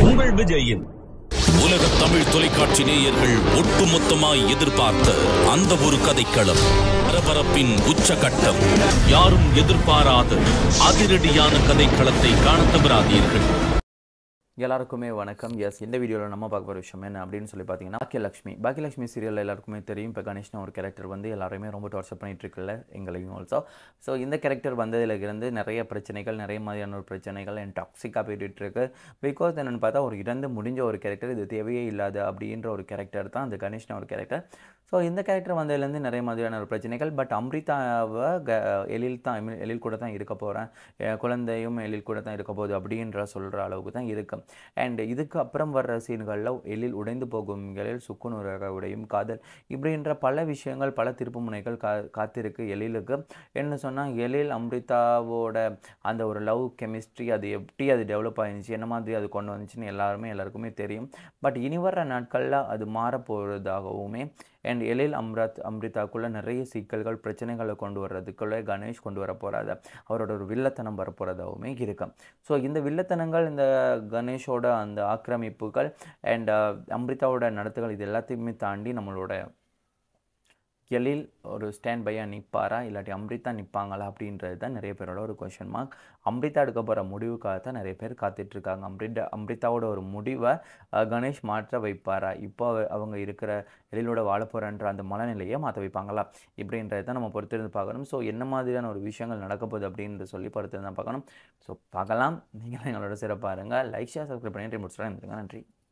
உங்கள் விஜயின் உலக தமிழ் தொலைக்காட்சி நேயர்கள் ஒட்டுமொத்தமாய் எதிர்பார்த்த அந்த ஒரு கதைக்களம் பரபரப்பின் உச்சகட்டம் யாரும் எதிர்பாராத அதிரடியான கதைக்களத்தை காணத் தவறாதீர்கள் எல்லாருக்குமே வணக்கம் எஸ் இந்த வீடியோவில் நம்ம பார்க்க போகிற விஷயம் என்ன அப்படின்னு சொல்லி பார்த்தீங்கன்னா பாக்கியலட்சுமி பாக்கியலட்சுமி சீரியல் எல்லாருக்குமே தெரியும் இப்போ கணேஷ்னு ஒரு கேரக்டர் வந்து எல்லாருமே ரொம்ப டார்ச்சர் பண்ணிட்டு இருக்குல்ல எங்களையும் ஆல்சோ ஸோ இந்த கேரக்டர் வந்ததுல இருந்து நிறைய பிரச்சனைகள் நிறைய மாதிரியான ஒரு பிரச்சனைகள் அண்ட் டாக்ஸிக்காக போயிட்டு இருக்கு பிகாஸ் என்னென்னு பார்த்தா ஒரு இறந்து முடிஞ்ச ஒரு கேரக்டர் இது தேவையே இல்லாத அப்படின்ற ஒரு கேரக்டர் தான் அந்த கணேஷ்னு ஒரு கேரக்டர் ஸோ இந்த கேரக்டர் வந்ததுலேருந்து நிறைய மாதிரியான ஒரு பிரச்சனைகள் பட் அம்ரிதாவை க எழில் தான் I mean, எழில் கூட தான் இருக்க போகிறேன் குழந்தையும் எழில் கூட தான் இருக்க போகுது அப்படின்ற சொல்கிற அளவுக்கு தான் இருக்கு அண்ட் இதுக்கு அப்புறம் வர்ற சீன்களில் எழில் உடைந்து போகும் எழில் சுக்குநூறாக உடையும் காதல் இப்படின்ற பல விஷயங்கள் பல திருப்பு முனைகள் கா காத்திருக்கு எழிலுக்கு என்ன சொன்னால் எழில் அம்ரிதாவோட அந்த ஒரு லவ் கெமிஸ்ட்ரி அது எப்படி அது டெவலப் ஆயிருந்துச்சு என்ன மாதிரி அது கொண்டு வந்துச்சுன்னு எல்லாருமே எல்லாருக்குமே தெரியும் பட் இனி வர்ற நாட்களில் அது மாறப்போகிறதாகவுமே அண்ட் எழில் அம்ரத் அம்ரிதாக்குள்ளே நிறைய சிக்கல்கள் பிரச்சனைகளை கொண்டு வர்றதுக்குள்ளே கணேஷ் கொண்டு வர போகிறாத அவரோட ஒரு வில்லத்தனம் வரப்போகிறதாகவுமே இருக்கு ஸோ இந்த வில்லத்தனங்கள் இந்த கணேஷோட அந்த ஆக்கிரமிப்புகள் அண்ட் அம்ரிதாவோட நடத்துகள் இது எல்லாத்தையுமே தாண்டி நம்மளோட எழில் ஒரு ஸ்டாண்ட் பையாக நிற்பாரா இல்லாட்டி அம்ரிதா நிற்பாங்களா அப்படின்றது தான் நிறைய பேரோட ஒரு கொஷின் மார்க் அம்ரிதா எடுக்க போகிற முடிவுக்காக தான் நிறைய பேர் காத்துட்ருக்காங்க அம்ரிதா அம்ரிதாவோட ஒரு முடிவை அஹ், கணேஷ் மாற்ற வைப்பாரா இப்போ அவ- அவங்க இருக்கிற எழிலோட வாழ போகிறன்ற அந்த மனநிலையை மாற்ற வைப்பாங்களா இப்படின்றத தான் நம்ம பொறுத்திருந்து பார்க்கணும் ஸோ என்ன மாதிரியான ஒரு விஷயங்கள் நடக்க போகுது அப்படின்னு சொல்லி பொறுத்திருந்து தான் பார்க்கணும் ஸோ பார்க்கலாம் நீங்களும் எங்களோட சிறப்பாக இருங்க லைக் ஷேர் சப்ஸ்கிரைப் பண்ணிட்டு முடிச்சுட்டு நன்றி